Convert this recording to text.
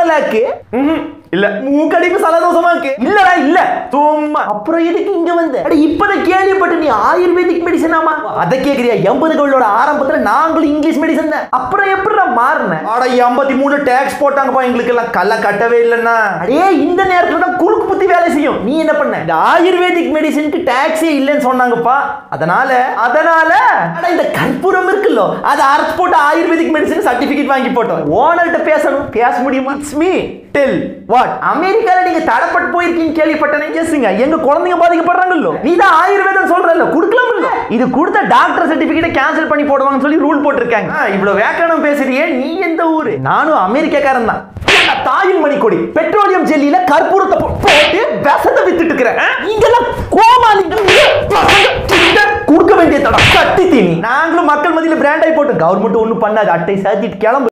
lock இல்ல மூக்கடிப்பு சலதோஷமாக்கு இல்லடா இல்ல சும்மா அப்புறம் எதுக்கு இங்க வந்த அட இப்பதான் கேள்விப்பட்டு நீ ஆயுர்வேதிக் மெடிசன் ஆமா அத கேக்குறியா எண்பதுகளோட ஆரம்பத்துல நாங்களும் இங்கிலீஷ் மெடிசன் தான் அப்புறம் எப்படிடா மாறினேன் அட எண்பத்தி மூணு டேக்ஸ் போட்டாங்கப்பா எங்களுக்கு எல்லாம் கல்ல கட்டவே இல்லைன்னா அடே இந்த நேரத்துல தான் குறுக்கு புத்தி வேலை செய்யும் நீ என்ன பண்ண இந்த ஆயுர்வேதிக் மெடிசனுக்கு டேக்ஸே இல்லைன்னு சொன்னாங்கப்பா அதனால அதனால அட இந்த கற்பூரம் இருக்குல்ல அதை அரைச்சு போட்டு ஆயுர்வேதிக் மெடிசன் சர்டிபிகேட் வாங்கி போட்டோம் ஓனர்கிட்ட பேசணும் பேச முடியுமா இட்ஸ் மீ டெல் வாட் அமெரிக்கால நீங்க தடப்பட்டு போயிருக்கீங்க கேள்விப்பட்டனே எஸ்ங்க எங்க குழந்தைங்க பாதிக்கப்படுறாங்கல்ல நீ தான் ஆயுர்வேதம் சொல்றல்ல கொடுக்கலாம் இல்ல இது கொடுத்த டாக்டர் சர்டிபிகேட்டை கேன்சல் பண்ணி போடுவாங்கன்னு சொல்லி ரூல் போட்டிருக்காங்க ஆ, இவ்வளவு வேக்கணம் பேசுறியே நீ எந்த ஊரு நானும் அமெரிக்காக்காரன் தான் ஏன்டா தாயின் மணிக்கொடி பெட்ரோலியம் ஜெல்லியில கற்பூரத்தை போ- போட்டு விஷத்தை வித்துட்டு இருக்கிற நீங்கெல்லாம் கோமாளிங்க கொடுக்க வேண்டிய தடம் கட்டி தீனி நாங்களும் மக்கள் மத்தியில பிராண்ட் ஆகி போட்டோம் கவர்மெண்ட் ஒண்ணும் பண்ணாது அட்டை சாத்திட்டு கிளம்பு